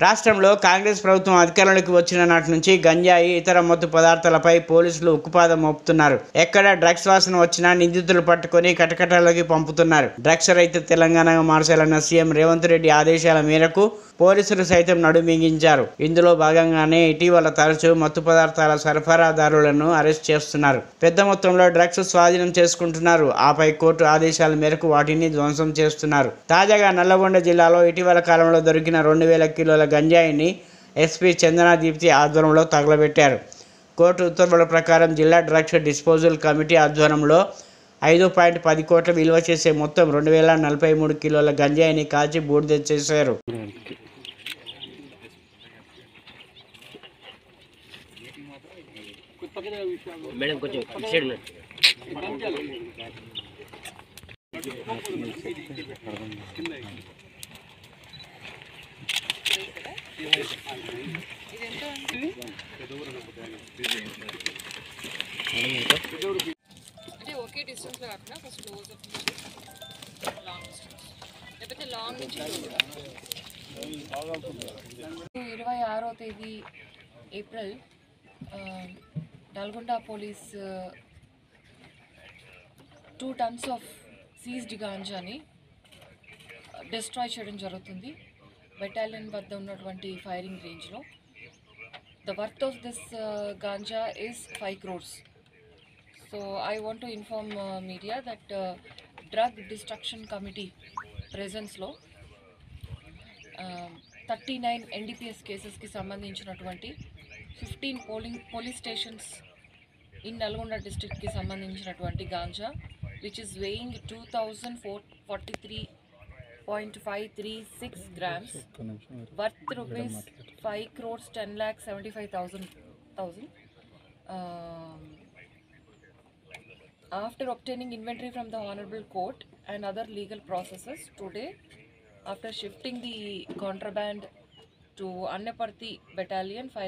రాష్ట్రంలో కాంగ్రెస్ ప్రభుత్వం అధికారంలోకి వచ్చిన నాటి నుంచి గంజాయి ఇతర మత్తు పదార్థాలపై పోలీసులు ఉక్కుపాదం మోపుతున్నారు ఎక్కడ డ్రగ్స్ వాసన వచ్చినా నిందితులు పట్టుకొని కటకటాలకి పంపుతున్నారు డ్రగ్స్ రైతు తెలంగాణగా మార్చాలన్న సీఎం రేవంత్ రెడ్డి ఆదేశాల మేరకు పోలీసులు సైతం నడుమింగించారు ఇందులో భాగంగానే ఇటీవల తరచూ మత్తు పదార్థాల సరఫరాదారులను అరెస్ట్ చేస్తున్నారు పెద్ద మొత్తంలో డ్రగ్స్ స్వాధీనం చేసుకుంటున్నారు ఆపై కోర్టు ఆదేశాల మేరకు వాటిని ధ్వంసం చేస్తున్నారు తాజాగా నల్లగొండ జిల్లాలో ఇటీవల కాలంలో దొరికిన రెండు వేల కిలోల గంజాయిని ఎస్పీ చందనా దీప్తి ఆధ్వర్యంలో తగలబెట్టారు కోర్టు ఉత్తర్వుల ప్రకారం జిల్లా డ్రగ్స్ డిస్పోజల్ కమిటీ ఆధ్వర్యంలో ఐదు పాయింట్ పది కోట్ల విలువ చేసే మొత్తం రెండు వేల నలభై మూడు కిలోల గంజాయిని కాల్చి బూడిద చేశారు మేడం కొంచెం ఇటు సైడ్ మేడం అంటే ఒకే డిస్టెన్స్లో కాకుండా ఫస్ట్ క్లోజ్ అప్ నుంచి లాంగ్ డిస్టెన్స్ లేకపోతే లాంగ్ నుంచి ఇరవై ఆరో తేదీ ఏప్రిల్ ఆ, Nalgonda police two tons of seized గాంజాని డిస్ట్రాయ్ చేయడం జరుగుతుంది బెటాలియన్ వద్ద ఉన్నటువంటి ఫైరింగ్ రేంజ్లో the worth of this ganja is five crores So I want to inform uh, media that uh, drug destruction committee presence లో థర్టీ నైన్ ఎన్డీపీఎస్ కేసెస్కి సంబంధించినటువంటి fifteen polling police stations in Nalgonda డిస్ట్రిక్ట్కి సంబంధించినటువంటి ganja which is weighing two thousand four forty three point five three six grams worth rupees five crores ten lakh seventy five thousand thousand after obtaining inventory from the honorable court and other legal processes today after shifting the contraband to Annaparthi battalion